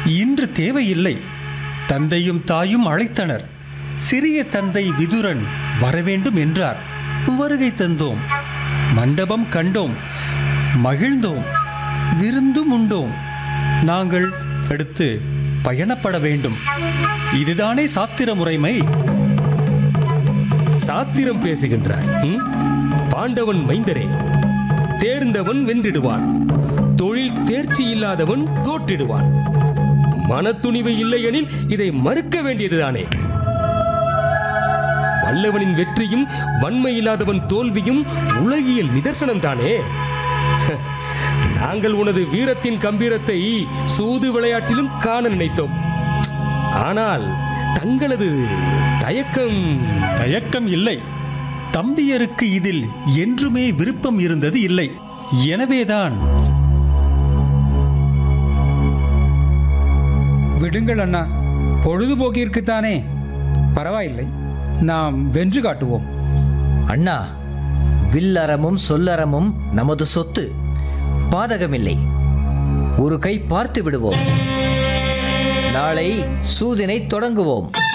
இன்று தேவையில்லை தந்தையும் தாயும் அழைத்தனர் சிறிய தந்தை விதுரன் வரவேண்டும் என்றார் வருகை தந்தோம் மண்டபம் கண்டோம் மகிழ்ந்தோம் விருந்தும் உண்டோம் நாங்கள் அடுத்து பயணப்பட வேண்டும் இதுதானே சாத்திர முறைமை சாத்திரம் பேசுகின்றாய் ம்? பாண்டவன் மைந்தரே தேர்ந்தவன் வென்றிடுவான் தொழில் தேர்ச்சி இல்லாதவன் தோற்றிடுவான் மனத்துணிவு இல்லையெனில் இதை மறுக்க வேண்டியதுதானே வல்லவனின் வெற்றியும் வன்மை இல்லாதவன் தோல்வியும் உலகியல் நிதர்சனம் தானே நாங்கள் உனது வீரத்தின் கம்பீரத்தை சூது விளையாட்டிலும் காண நினைத்தோம் ஆனால் தங்களது தயக்கம் தயக்கம் இல்லை தம்பியருக்கு இதில் என்றுமே விருப்பம் இருந்தது இல்லை எனவேதான் விடுங்கள் அண்ணா பொழுதுபோக்கிற்குத்தானே பரவாயில்லை நாம் வென்று காட்டுவோம் அண்ணா வில்லறமும் சொல்லறமும் நமது சொத்து பாதகமில்லை ஒரு கை பார்த்து விடுவோம் நாளை சூதினை தொடங்குவோம்